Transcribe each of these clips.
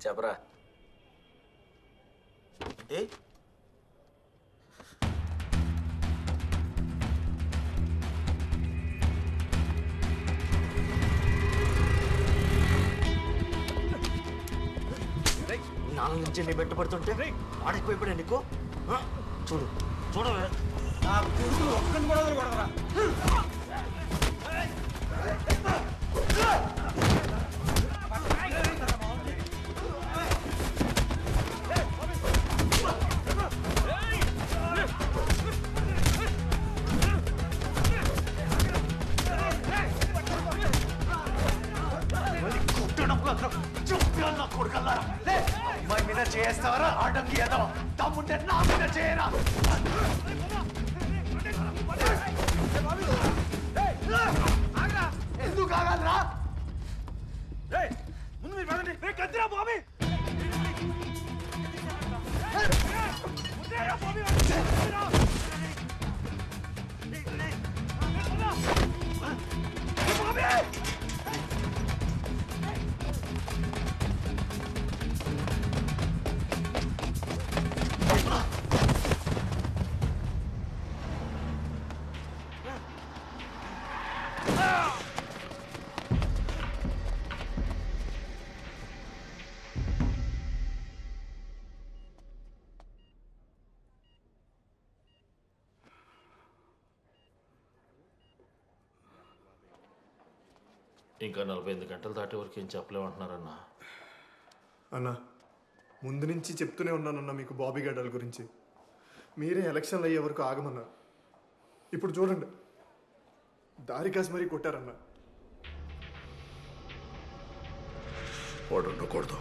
చెప్పరా ఏ నాలుగు నుంచి నీ బెట్టు పడుతుంటే ఆడకపోయిపోయా నీకు ఆ? చూడు చూడవే అమ్మాయి మీద చేస్తావరా ఆడంగి ఏదో తమ్ముంటే నా మీద చేయరా ఎందుకు ఆగాలరా ముందు మీరు పదండి కత్తిరా బాబీ ఇంకా నలభై ఎనిమిది గంటలు దాటే వరకు ఏం చెప్పలేమంటున్నారన్నా అన్న ముందు నుంచి చెప్తూనే ఉన్నానన్న మీకు బాబీ గడ్డల గురించి మీరే ఎలక్షన్లు అయ్యే వరకు ఆగమన్నారు ఇప్పుడు చూడండి దారి కాసి మరీ కొట్టారన్న వాడు ఉండకూడదు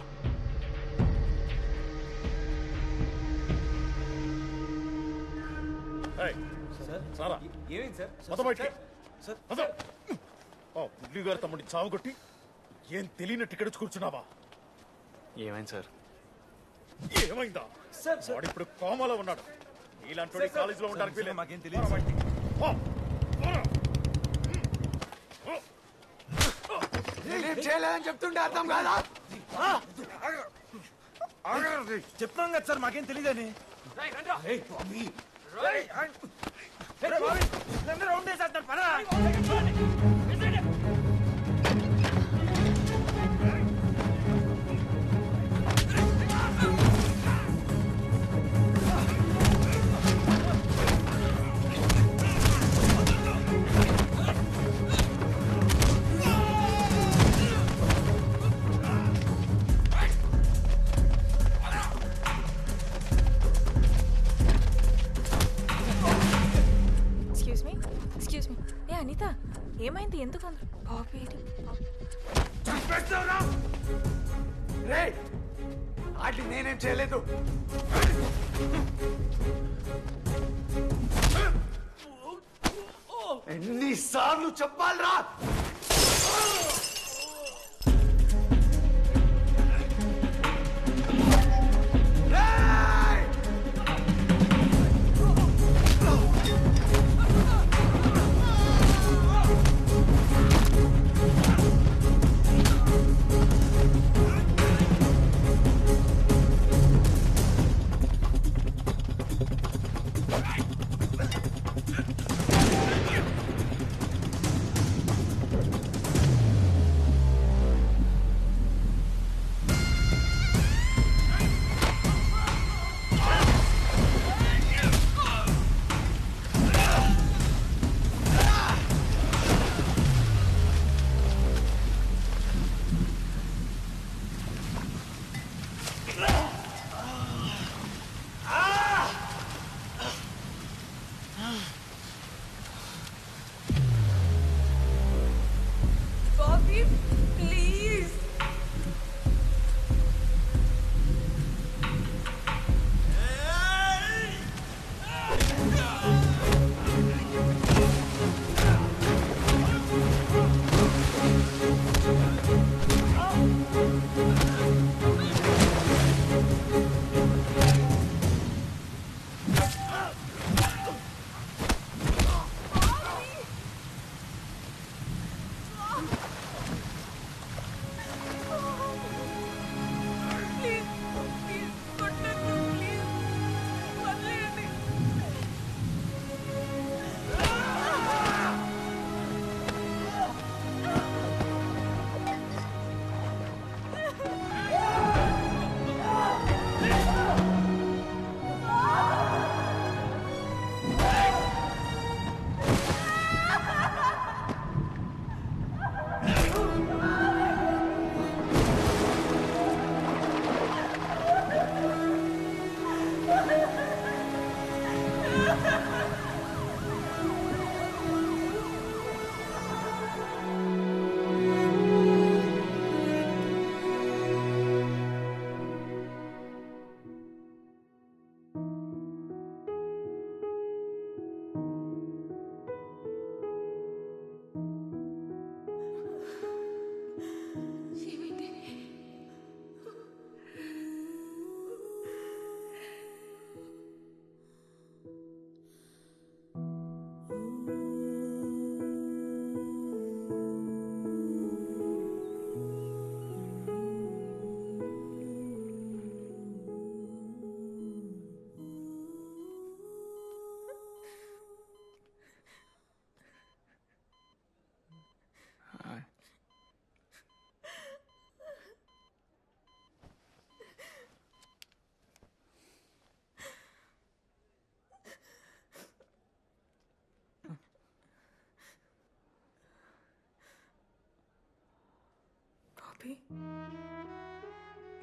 సారా ఏమైంది సార్ పద బయటికి పద. ఆ బుడ్డి గారు తమ్ముడిని చావు కొట్టి ఏం తెలియనట్టు ఇక్కడ వచ్చి కూర్చున్నావా ఏమైంది సార్ ఏమైందా వాడు ఇప్పుడు కోమాలో ఉన్నాడు ఇలాంటి కాలేజీలో ఉండడానికి వీలేదు. మాకేం తెలియదు పో. పోరా. నేనేం చేయలేదని చెప్తుంటే అర్థం కాదా చెప్తాం కదా సార్ మాకేం తెలియదని ఎక్స్క్యూజ్ మీ ఎక్స్క్యూజ్ మీ ఏ అనిత ఏమైంది ఎందుకు అందరూ బాబీ రే వాటిని నేనేం చేయలేదు ఎన్నిసార్లు చెప్పాలరా రేయ్! ఏ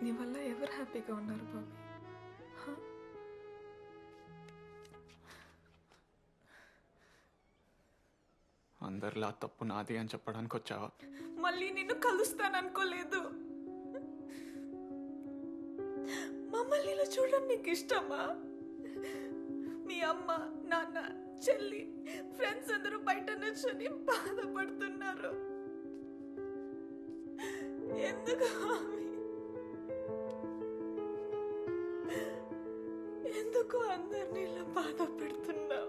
నీ వల్ల ఎవరు హ్యాపీగా ఉన్నారు బాబీ హ? అందరిలా తప్పు నాది అని చెప్పడానికి వచ్చావా మళ్ళీ నిన్ను కలుస్తాననుకోలేదు మమ్మల్ని ఇలా చూడడం నీకు ఇష్టమా మీ అమ్మ నాన్న చెల్లి ఫ్రెండ్స్ అందరూ బయట నుంచొని బాధపడుతున్నారు ఎందుకు మామి? ఎందుకు అందరినీ ఇలా బాధ పెడుతున్నావు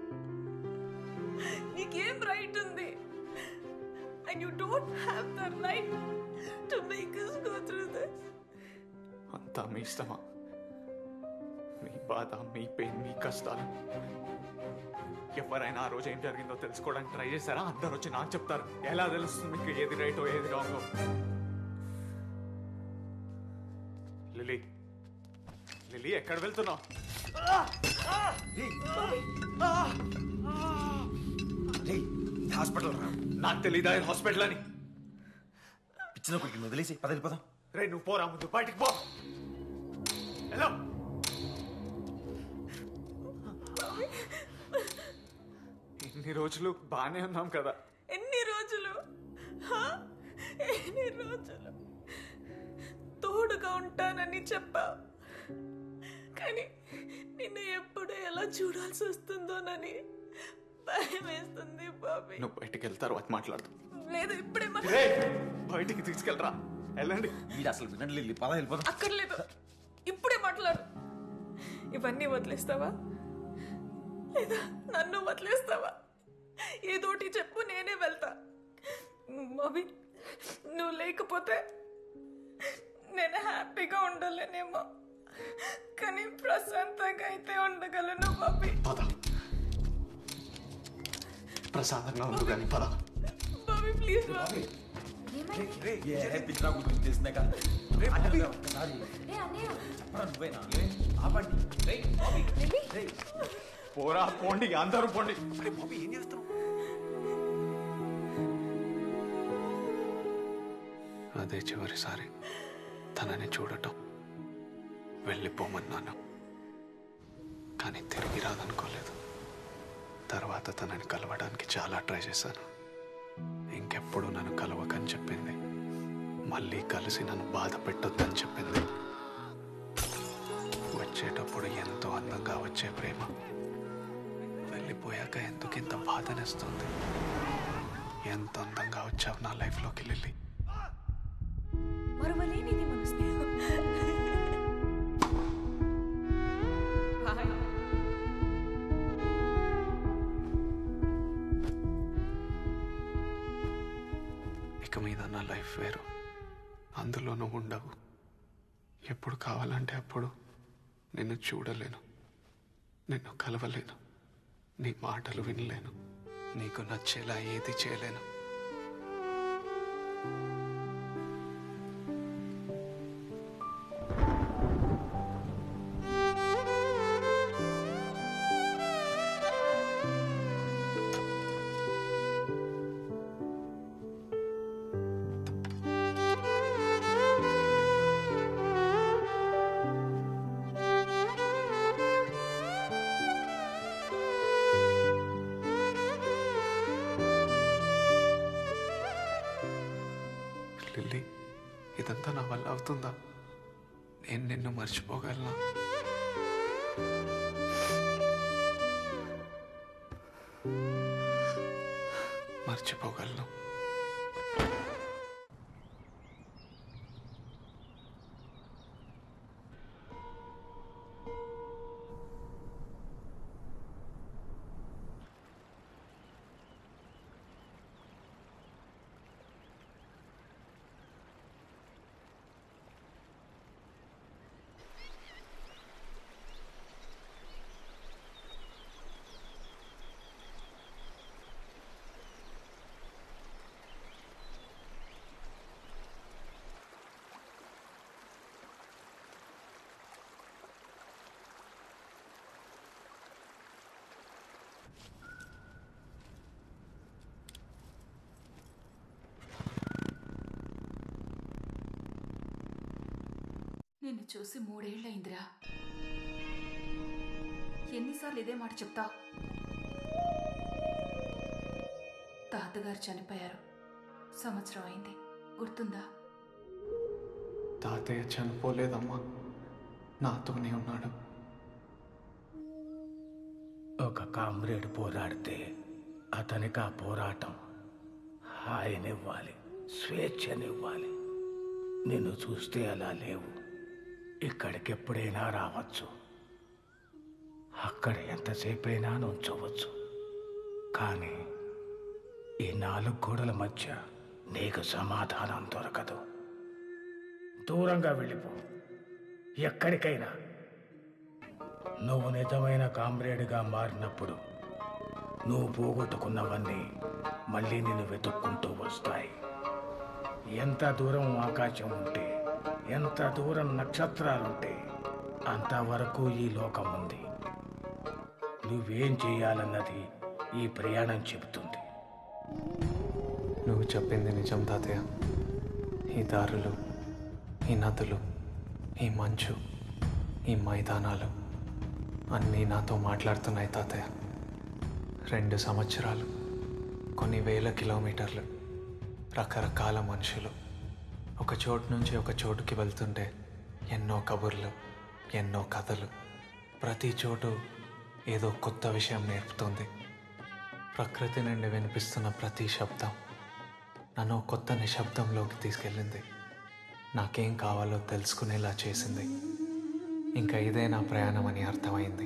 నీకేం రైట్ ఉంది and you don't have the right to make us go through this అంతా మీ ఇష్టమా మీ బాధ మీ పెయిన్ మీ కష్టాలు ఎవరైనా ఆ రోజు ఏం జరిగిందో తెలుసుకోవడానికి ట్రై చేశారా అందరు వచ్చి నాకు చెప్తారు ఎలా తెలుస్తుంది మీకు ఏది రైటో ఏది రాంగో లిలీ లిలీ ఎక్కడ వెళ్తున్నావు హాస్పిటల్ రా నాకు తెలీదా ఈ హాస్పిటల్ అని పిచ్చిన కొడుకు వదిలేసి పద వెళ్ళిపోదాం రే నువ్వు పోరా ముందు బయటికి పో హలో ఇన్ని రోజులు బాగానే ఉన్నాం కదా ఎన్ని రోజులు హా? ఎన్ని రోజులు తోడుగా ఉంటానని చెప్పావు కానీ నిన్ను ఎప్పుడు ఎలా చూడాల్సి వస్తుందోనని భయం వేస్తుంది బాబీ నువ్వు బయటికి వెళ్తారు తర్వాత మాట్లాడదు లేదు ఇప్పుడే మా- రే బయటికి తీసుకెళ్ళరా వెళ్ళండి వీడు అసలు వినండి లిల్లీ పద వెళ్ళిపోదాం అక్కర్లేదు ఇప్పుడే మాట్లాడు ఇవన్నీ వదిలేస్తావా లేదా నన్ను వదిలేస్తావా ఏదోటి చెప్పు నేనే వెళ్తా మవి నువ్వు లేకపోతే నేను హ్యాపీగా ఉండలేనేమో కానీ ప్రశాంతంగా అయితే ఉండగలను బాబీ పద ప్రశాంతంగా ఉండు కానీ పద బాబీ ప్లీజ్ బాబీ పిచ్చిన గురించి తెలిసిందే కదా ఒక్కసారి చెప్పరా నువ్వేనా ఆపండి రేయ్, బాబీ. రేయ్. పోరా పోండి అందరూ పోండి అరే బాబీ ఏం చేస్తున్నావు అదే చివరిసారి తనని చూడటం వెళ్ళిపోమన్నాను కానీ తిరిగి రాదనుకోలేదు తర్వాత తనని కలవడానికి చాలా ట్రై చేశాను ఇంకెప్పుడు నన్ను కలవకని చెప్పింది మళ్ళీ కలిసి నన్ను బాధ పెట్టొద్దని చెప్పింది వచ్చేటప్పుడు ఎంతో అందంగా వచ్చే ప్రేమ వెళ్ళిపోయాక ఎందుకు ఇంత బాధనేస్తుంది ఎంత అందంగా వచ్చావు నా లైఫ్లోకి లిల్లీ మరువలేనిది మన స్నేహం హాయ్ ఇక మీద నా లైఫ్ వేరు అందులో నువ్వు ఉండవు ఎప్పుడు కావాలంటే అప్పుడు నిన్ను చూడలేను నిన్ను కలవలేను నీ మాటలు వినలేను నీకు నచ్చేలా ఏది చేయలేను లిల్లీ ఇదంతా నా వల్ల అవుతుందా నేను నిన్ను మర్చిపోగలనా మర్చిపోగలను నిన్ను చూసి మూడేళ్ళయిందిరా ఎన్నిసార్లు ఇదే మాట చెప్తావు తాతగారు చనిపోయారు సంవత్సరం అయింది గుర్తుందా తాతయ్య చనిపోలేదమ్మా నాతోనే ఉన్నాడు ఒక కామ్రేడ్ పోరాడితే అతనికి ఆ పోరాటం హాయినివ్వాలి స్వేచ్ఛనివ్వాలి నిన్ను చూస్తే అలా లేవు ఇక్కడికి ఎప్పుడైనా రావచ్చు అక్కడ ఎంతసేపైనా నుంచోవచ్చు కానీ ఈ నాలుగు గోడల మధ్య నీకు సమాధానం దొరకదు దూరంగా వెళ్ళిపో ఎక్కడికైనా నువ్వు నిజమైన కామ్రేడ్గా మారినప్పుడు నువ్వు పోగొట్టుకున్నవన్నీ మళ్ళీ నిన్ను వెతుక్కుంటూ వస్తాయి ఎంత దూరం ఆకాశం ఉంటే ఎంత దూరం నక్షత్రాలుంటే అంతవరకు ఈ లోకం ఉంది నువ్వేం చేయాలన్నది ఈ ప్రయాణం చెబుతుంది నువ్వు చెప్పింది నిజం తాతయ్య ఈ దారులు ఈ నదులు ఈ మంచు ఈ మైదానాలు అన్నీ నాతో మాట్లాడుతున్నాయి తాతయ్య రెండు సంవత్సరాలు కొన్ని వేల కిలోమీటర్లు రకరకాల మనుషులు ఒక చోటు నుంచి ఒక చోటుకి వెళ్తుంటే ఎన్నో కబుర్లు ఎన్నో కథలు ప్రతి చోటు ఏదో కొత్త విషయం నేర్పుతుంది ప్రకృతి నుండి వినిపిస్తున్న ప్రతి శబ్దం నన్ను ఓ కొత్త నిశ్శబ్దంలోకి తీసుకెళ్ళింది నాకేం కావాలో తెలుసుకునేలా చేసింది ఇంకా ఇదే నా ప్రయాణం అని అర్థమైంది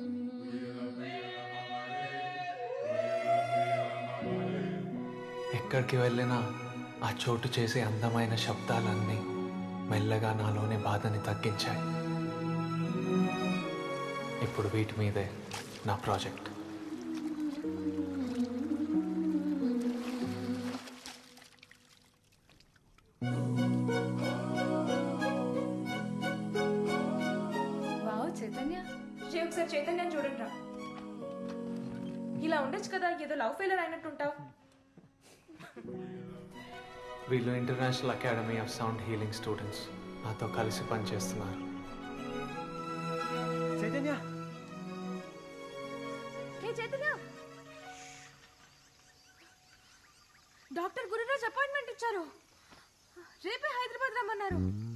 ఎక్కడికి వెళ్ళినా ఆ చోటు చేసే అందమైన శబ్దాలన్నీ మెల్లగా నాలోని బాధని తగ్గించాయి ఇప్పుడు వీటి మీదే నా ప్రాజెక్ట్ వావ్ చైతన్య రే ఒకసారి చైతన్యం చూడండి రా ఇలా ఉండొచ్చు కదా ఏదో లవ్ ఫెయిలర్ అయినట్టుంటావు వీళ్ళు international academy of sound healing students నాతో కలిసి పనిచేస్తున్నారు చైతన్య ఏ చైతన్య డాక్టర్ గురురాజ్ అపాయింట్మెంట్ ఇచ్చారు రేపే హైదరాబాద్ రమ్మన్నారు